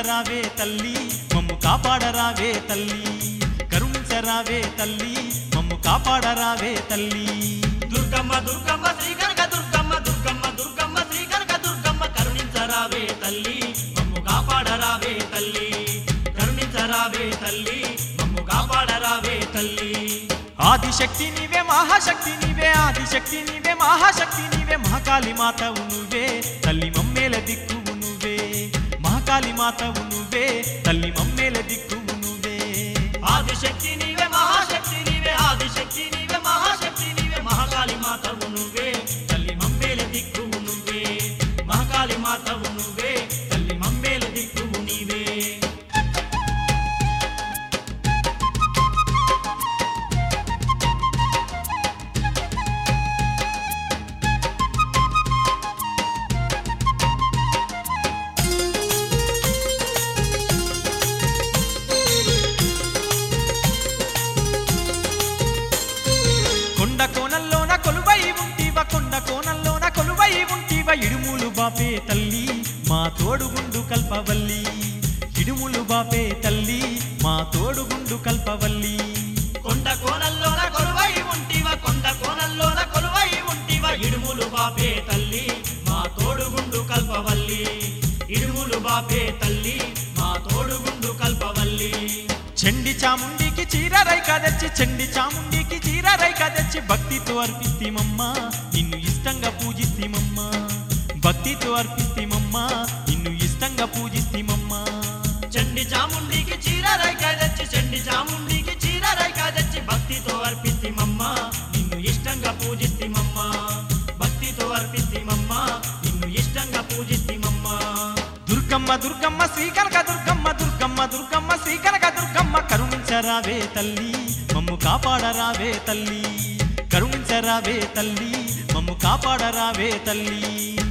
కరుణించరావే తల్లి మమ్ము కాపాడరావే తల్లి కరుణించరావే తల్లి మమ్ము కాపాడరావే తల్లి దుర్గమ్మ దుర్గమ్మ శ్రీ కనక దుర్గమ్మ దుర్గమ్మ దుర్గమ్మ శ్రీ కనక దుర్గమ్మ కరుణించరావే తల్లి మమ్ము కాపాడరావే తల్లి కరుణించరావే తల్లి మమ్ము కాపాడరావే తల్లి ఆదిశక్తి నీవే మహాశక్తి నీవే ఆదిశక్తి నీవే మహాశక్తి నీవే మహాకాళి మాతవు నువ్వే తల్లి మమ్మేల దిక్కువు నువ్వే మహాకాళి మాతవు నువ్వే తల్లి మమ్మేల దిక్కువు నువ్వే ఆదిశక్తి నీవే మహాశక్తి నీవే ఆదిశక్తి నీవే మహాశక్తి నీవే మహాకాళి మాతవు నువ్వే తల్లి మమ్మేల దిక్కువు నువ్వే మహాకాళి మాతవు నువ్వే తల్లి మమ్మేల దిక్కువు నీవే కొండ కోణంలోన కొలువై ఉంటివ కొండ కోణంలోన కొలువై ఉంటివ ఇడుములు బాపే తల్లి మా తోడుగుండు కల్పవల్లి ఇడుములు బాపే తల్లి మా తోడుగుండు కల్పవల్లి కొండ కోణంలోన కొలువై ఉంటివ కొండ కోణంలోన కొలువై ఉంటివ ఇడుములు బాపే తల్లి మా తోడుగుండు కల్పవల్లి ఇడుములు బాపే తల్లి మా తోడుగుండు కల్పవల్లి చెండి చాముండికి చీర రైక తెచ్చి చెండి చాముండికి చీర రైక తెచ్చి భక్తితో అర్పిస్తిమమ్మ నిన్ను ఇష్టంగా పూజిస్తిమమ్మ భక్తితో అర్పిస్తిమమ్మ నిన్ను ఇష్టంగా పూజిస్తిమమ్మ చండి చాముండికి చీర రైక తెచ్చి చండి చాముండికి చీర రైక తెచ్చి భక్తితో అర్పిస్తిమమ్మ నిన్ను ఇష్టంగా పూజిస్తిమమ్మ భక్తితో అర్పిస్తిమమ్మ నిన్ను ఇష్టంగా పూజిస్తిమమ్మ దుర్గమ్మ దుర్గమ్మ శ్రీకనక దుర్గమ్మ దుర్గమ్మ దుర్గమ్మ శ్రీకనక దుర్గమ్మ కరుణించరావే తల్లి మమ్ము కాపాడరావే తల్లి కరుణించరావే తల్లి మమ్ము కాపాడరావే తల్లి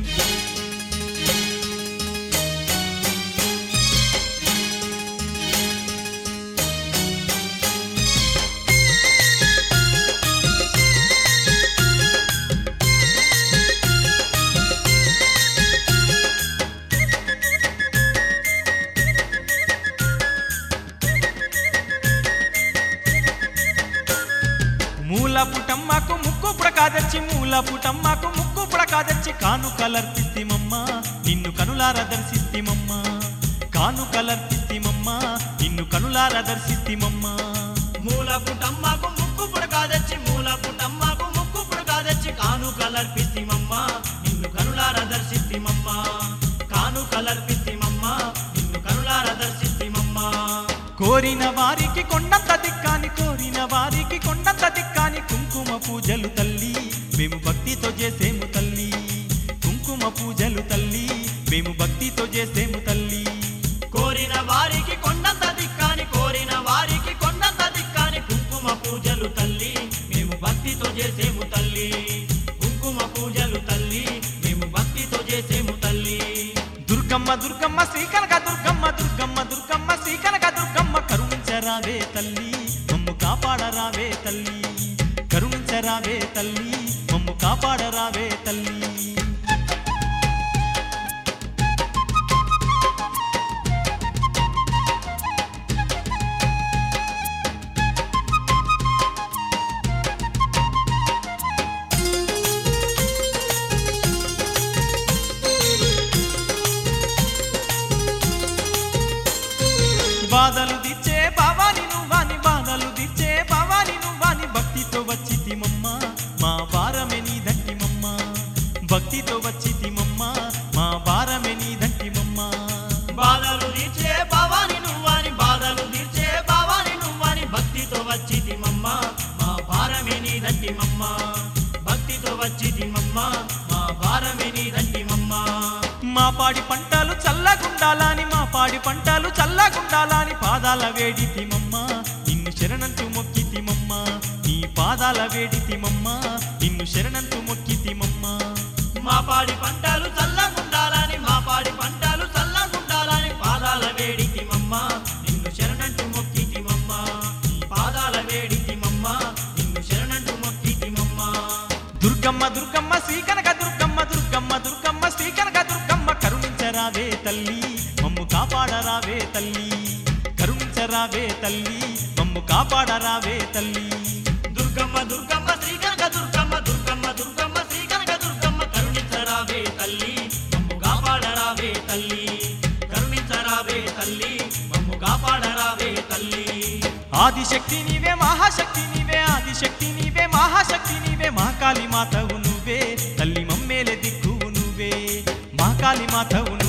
మూల పుటమ్మకు ముక్కు పుడకాదర్చి మూల పుటమ్మకు ముక్కు పుడకాదర్చి కాను కలర్పిస్తిమమ్మ నిన్ను కనులార దర్శిస్తిమమ్మ కాను కలర్పిస్తిమమ్మ నిన్ను కనులార దర్శిస్తిమమ్మ మూల పుటమ్మకు ముక్కు పుడకాదచ్చి మూల పుటమ్మకు ముక్కు పుడకాదచ్చి కాను కలర్పిస్తిమమ్మ నిన్ను కనులార దర్శిస్తిమమ్మ కాను కలర్పిస్తిమమ్మ నిన్ను కనులార దర్శిస్తిమమ్మ కోరిన వారికి కొండంత దిక్కాని కోరిన వారికి కొండంత దిక్కాని కుంకుమ పూజలు తల్లి మేము భక్తితో చేసేము తల్లి కుంకుమ పూజలు తల్లి మేము భక్తితో చేసేము తల్లి కోరిన వారికి కొండంత దిక్కాని కోరిన వారికి కొండంత దిక్కాని కుంకుమ పూజలు తల్లి మేము భక్తితో చేసేము తల్లి కుంకుమ పూజలు తల్లి మేము భక్తితో చేసేము తల్లి దుర్గమ్మ దుర్గమ్మ శ్రీకనక దుర్గమ్మ దుర్గమ్మ దుర్గమ్మ శ్రీకనక దుర్గమ్మ కరుణించరావే తల్లి మమ్ము కాపాడరావే తల్లి కరుణించరావే తల్లి మమ్ము కాపాడరావే తల్లి బాధలు దిచ్చే భవాని నువ్వాని బాధలు దిచ్చే భవాని నువ్వాని భక్తితో వచ్చితిమమ్మ మా భారమే నీ దంటిమమ్మ భక్తితో వచ్చితిమమ్మ మా భారమే నీ దంటిమమ్మ బాధలు తీర్చే భవాని నువ్వని బాధలు తీర్చే భవాని నువ్వని భక్తితో వచ్చితి మమ్మ మా భారమే నీ దంటి మమ్మ భక్తితో వచ్చితి మమ్మ మా భారమే నీ దంటి మమ్మ మా పాడి పంటలు చల్లగుండాలని మా పాడి పంటలు చల్లగుండాలని పాదాల వేడితిమమ్మ నిన్ను శరణంతు మొక్కితిమమ్మ నీ పాదాల వేడితిమమ్మ నిన్ను శరణంతు మొక్కితిమమ్మ మా పాడి పంటలు చల్లగుండాలని మా పాడి పంటలు చల్లగుండాలని పాదాల వేడికి మమ్మ నిన్ను శరణంటూ మొక్కితి మమ్మ నీ పాదాల వేడికి మమ్మ నిన్ను శరణంటూ మొక్కితి మమ్మ దుర్గమ్మ దుర్గమ్మ శ్రీకనక దుర్గమ్మ దుర్గమ్మ దుర్గమ్మ శ్రీకనక దుర్గమ్మ కరుణించరావే తల్లి మమ్ము కాపాడరావే తల్లి కరుణించరావే తల్లి మమ్ము కాపాడరావే తల్లి దుర్గమ్మ దుర్గమ్మ శ్రీ కనక దుర్గమ్మ దుర్గమ్మ దుర్గమ్మ శ్రీ కనక దుర్గమ్మ కరుణించరావే తల్లి మమ్ము కాపాడరావే తల్లి కరుణించరావే తల్లి మమ్ము కాపాడరావే తల్లి ఆదిశక్తి నీవే మహాశక్తి నీవే ఆదిశక్తి నీవే మహాశక్తి నీవే మా కాళీ మాతవు నువ్వే తల్లి మమ్మేలే దిక్కువు నువ్వే మా కాళీ మాతవు నువ్వే